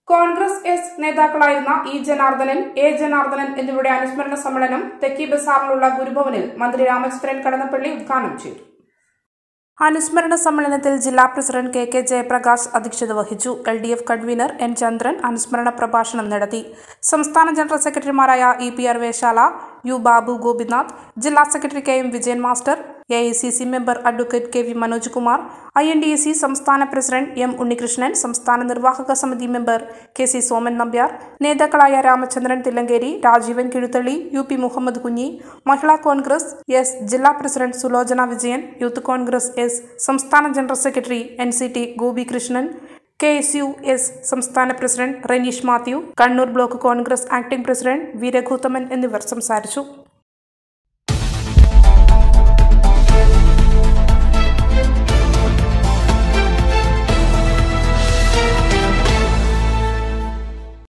Congress S നേതാക്കളായിരുന്ന E Janardhanan A Janardhanan എന്നിവരുടെ അനുസ്മരണ സമ്മേളനം തെക്കി ബസാറിലുള്ള ഗുരുഭവനിൽ മന്ത്രി രാമചന്ദ്രൻ കടന്നപ്പള്ളി ഉദ്ഘാടനം ചെയ്തു അനുസ്മരണ സമ്മേളനത്തിൽ ജില്ലാ പ്രസിഡന്റ് കെ കെ ജയപ്രകാശ് അധ്യക്ഷത വഹിച്ചു L D F convener N Chandran അനുസ്മരണ പ്രഭാഷണം നടത്തി സംസ്ഥാന ജനറൽ സെക്രട്ടറിമാരായ E P R Vesala U Babu Gopinath ജില്ലാ secretary K M Vijayan master A I C C member advocate K V Manoj Kumar I N D A C സംസ്ഥാന പ്രസിഡന്റ് എം ഉണ്ണികൃഷ്ണൻ സംസ്ഥാന നിർവാഹക സമിതി member K C Soman Nambiar നേതാക്കളായ Ramachandran Thillankeri Rajeevan Kizhuthalli U P Muhammad Kunhi Mahila Congress S ജില്ലാ president Sulochana Vijayan youth Congress S സംസ്ഥാന general secretary N C T Gopi Krishnan K S U S സംസ്ഥാന president Renish Mathew Kannur block Congress acting president V Raghuthaman എന്നിവർ സംസാരിച്ചു